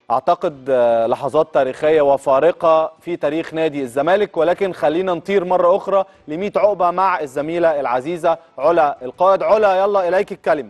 اعتقد آه، لحظات تاريخيه وفارقه في تاريخ نادي الزمالك ولكن خلينا نطير مره اخرى ل 100 عقبه مع الزميله العزيزه علا القائد علا يلا اليك الكلمه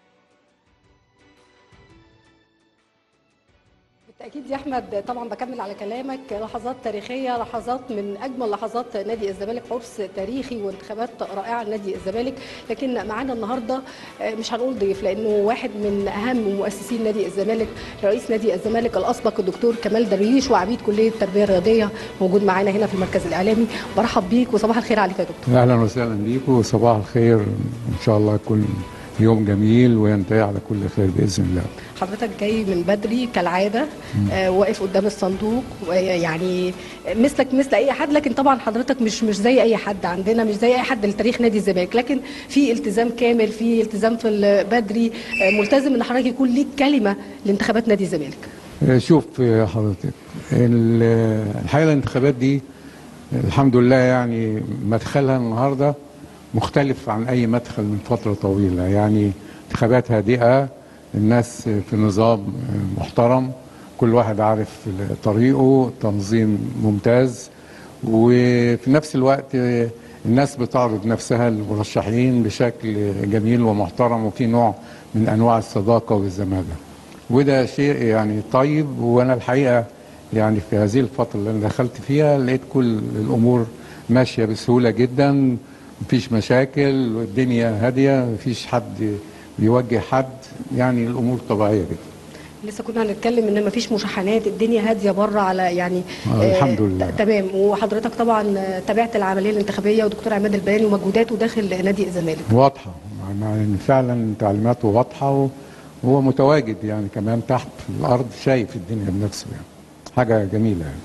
بالتأكيد يا أحمد طبعا بكمل على كلامك لحظات تاريخية لحظات من أجمل لحظات نادي الزمالك عرس تاريخي وانتخابات رائعة لنادي الزمالك لكن معانا النهاردة آه، مش هنقول ضيف لأنه واحد من أهم مؤسسين نادي الزمالك رئيس نادي الزمالك الأسبق الدكتور كمال درويش وعميد كلية التربية الرياضية موجود معانا هنا في المركز الإعلامي برحب بيك وصباح الخير عليك يا دكتور اهلا وسهلا بيكم وصباح الخير ان شاء الله يكون يوم جميل وينتهي على كل خير باذن الله حضرتك جاي من بدري كالعاده آه واقف قدام الصندوق يعني مثلك مثل اي حد لكن طبعا حضرتك مش مش زي اي حد عندنا مش زي اي حد لتاريخ نادي الزمالك لكن في التزام كامل في التزام في البدري آه ملتزم ان حضرتك يكون ليك كلمه لانتخابات نادي الزمالك آه، شوف يا حضرتك ال- الحقيقه الانتخابات دي الحمد لله يعني مدخلها النهارده مختلف عن اي مدخل من فتره طويله يعني انتخابات هادئه الناس في نظام محترم كل واحد عارف طريقه تنظيم ممتاز وفي نفس الوقت الناس بتعرض نفسها للمرشحين بشكل جميل ومحترم وفي نوع من انواع الصداقه والزماله وده شيء يعني طيب وانا الحقيقه يعني في هذه الفتره اللي انا دخلت فيها لقيت كل الامور ماشيه بسهوله جدا مفيش مشاكل والدنيا هاديه مفيش حد بيوجه حد يعني الامور طبيعيه جدا لسه كنا هنتكلم ان مفيش مشاحنات الدنيا هاديه بره على يعني آه، الحمد لله. ت- تمام وحضرتك طبعا آه، تابعت العمليه الانتخابيه ودكتور عماد البياني ومجهوداته داخل نادي الزمالك واضحه مع ان فعلا تعليماته واضحه وهو متواجد يعني كمان تحت في الارض شايف الدنيا بنفسه يعني حاجه جميله يعني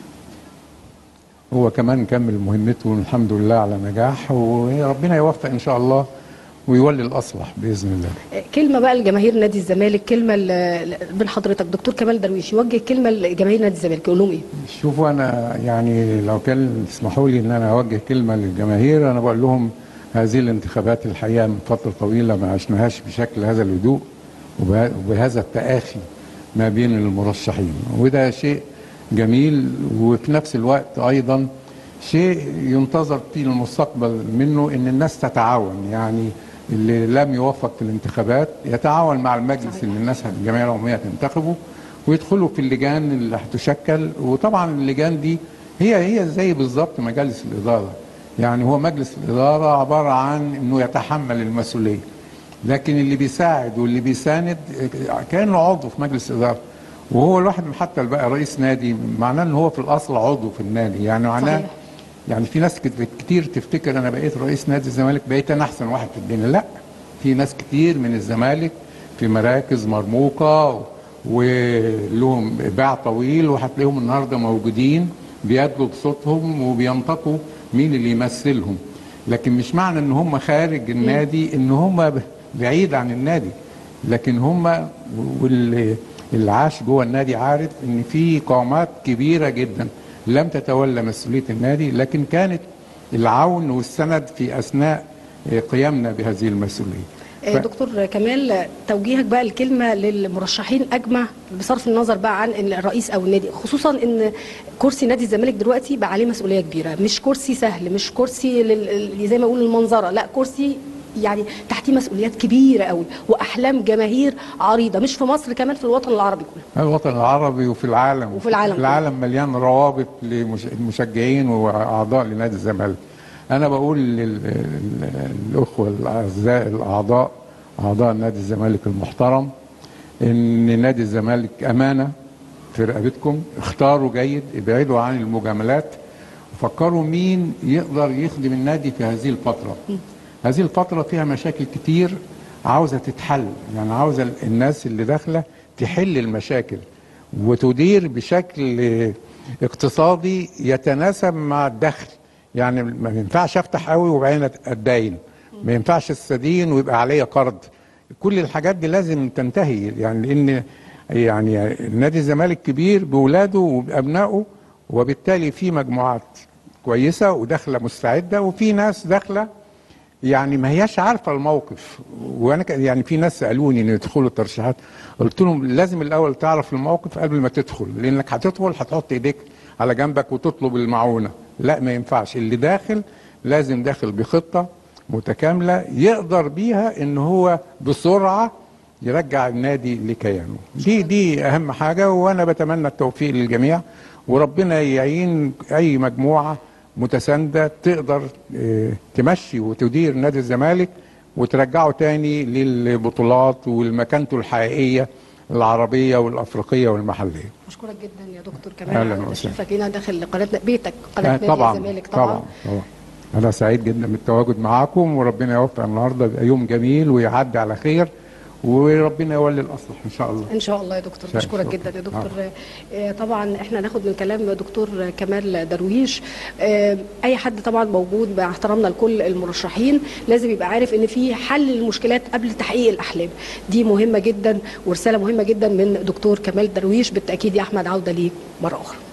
هو كمان كمل مهمته الحمد لله على نجاح وربنا يوفق ان شاء الله ويولي الاصلح باذن الله آه، كلمه بقى لجماهير نادي الزمالك كلمه ل- ل- من حضرتك دكتور كمال درويش يوجه كلمه لجماهير نادي الزمالك يقول لهم ايه شوفوا انا يعني لو كان تسمحوا لي ان انا اوجه كلمه للجماهير انا بقول لهم هذه الانتخابات الحقيقه من فتره طويله ما عشناهاش بشكل هذا الهدوء وبه- وبهذا التآخي ما بين المرشحين وده شيء جميل وفي نفس الوقت ايضا شيء ينتظر في المستقبل منه ان الناس تتعاون يعني اللي لم يوفق في الانتخابات يتعاون مع المجلس اللي الناس الجمعيه العموميه تنتخبه ويدخلوا في اللجان اللي هتشكل وطبعا اللجان دي هي هي زي بالظبط مجالس الاداره يعني هو مجلس الاداره عباره عن انه يتحمل المسؤوليه لكن اللي بيساعد واللي بيساند كانه عضو في مجلس الاداره وهو الواحد حتى اللي بقى رئيس نادي معناه ان هو في الاصل عضو في النادي يعني معناه صحيح. يعني في ناس كت- كتير تفتكر انا بقيت رئيس نادي الزمالك بقيت انا احسن واحد في الدنيا لا في ناس كتير من الزمالك في مراكز مرموقه ولهم باع طويل وهتلاقيهم النهارده موجودين بيدلوا بصوتهم وبينطقوا مين اللي يمثلهم لكن مش معنى ان هم خارج النادي ان هم ب- بعيد عن النادي لكن هم واللي اللي عاش جوه النادي عارف ان في قامات كبيره جدا لم تتولى مسؤوليه النادي لكن كانت العون والسند في اثناء قيامنا بهذه المسؤوليه آه، دكتور كمال توجيهك بقى الكلمه للمرشحين اجمع بصرف النظر بقى عن إن الرئيس او النادي خصوصا ان كرسي نادي الزمالك دلوقتي بقى عليه مسؤوليه كبيره مش كرسي سهل مش كرسي لل- زي ما اقول المنظره لا كرسي يعني تحتيه مسؤوليات كبيره قوي واحلام جماهير عريضه مش في مصر كمان في الوطن العربي كله الوطن العربي وفي العالم وفي العالم كله. العالم مليان روابط للمشجعين واعضاء لنادي الزمالك انا بقول لل- لل- للاخوه الاعزاء الاعضاء اعضاء نادي الزمالك المحترم ان نادي الزمالك امانه في رقبتكم اختاروا جيد ابعدوا عن المجاملات وفكروا مين يقدر يخدم النادي في هذه الفتره هذه الفتره فيها مشاكل كتير عاوزه تتحل يعني عاوزه الناس اللي داخله تحل المشاكل وتدير بشكل اقتصادي يتناسب مع الدخل يعني ما ينفعش افتح قوي وبعدين اتداين ما ينفعش استدين ويبقى عليا قرض كل الحاجات دي لازم تنتهي يعني لان يعني نادي الزمالك كبير باولاده وبابنائه وبالتالي في مجموعات كويسه وداخله مستعده وفي ناس داخله يعني ما هياش عارفه الموقف وانا ك- يعني في ناس سالوني ان يدخلوا الترشيحات قلت لهم لازم الاول تعرف الموقف قبل ما تدخل لانك هتدخل هتحط ايديك على جنبك وتطلب المعونه لا ما ينفعش اللي داخل لازم داخل بخطه متكامله يقدر بيها ان هو بسرعه يرجع النادي لكيانه دي دي اهم حاجه وانا بتمنى التوفيق للجميع وربنا يعين اي مجموعه متسانده تقدر آه، تمشي وتدير نادي الزمالك وترجعه تاني للبطولات والمكانته الحقيقيه العربيه والافريقيه والمحليه بشكرك جدا يا دكتور أهلاً كمال على وسهلاً. تشريفك لينا داخل قناتنا بيتك قناه آه، نادي طبعا الزمالك طبعا طبعا طبعا انا سعيد جدا بالتواجد معاكم وربنا يوفق النهارده يبقى يوم جميل ويعدي على خير وربنا يولي الاصلح ان شاء الله ان شاء الله يا دكتور شكراً. بشكرك جدا يا دكتور آه، طبعا احنا هناخد من كلام دكتور كمال درويش آه، اي حد طبعا موجود مع احترامنا لكل المرشحين لازم يبقى عارف ان في حل للمشكلات قبل تحقيق الاحلام دي مهمه جدا ورساله مهمه جدا من دكتور كمال درويش بالتاكيد يا احمد عوده ليك مره اخرى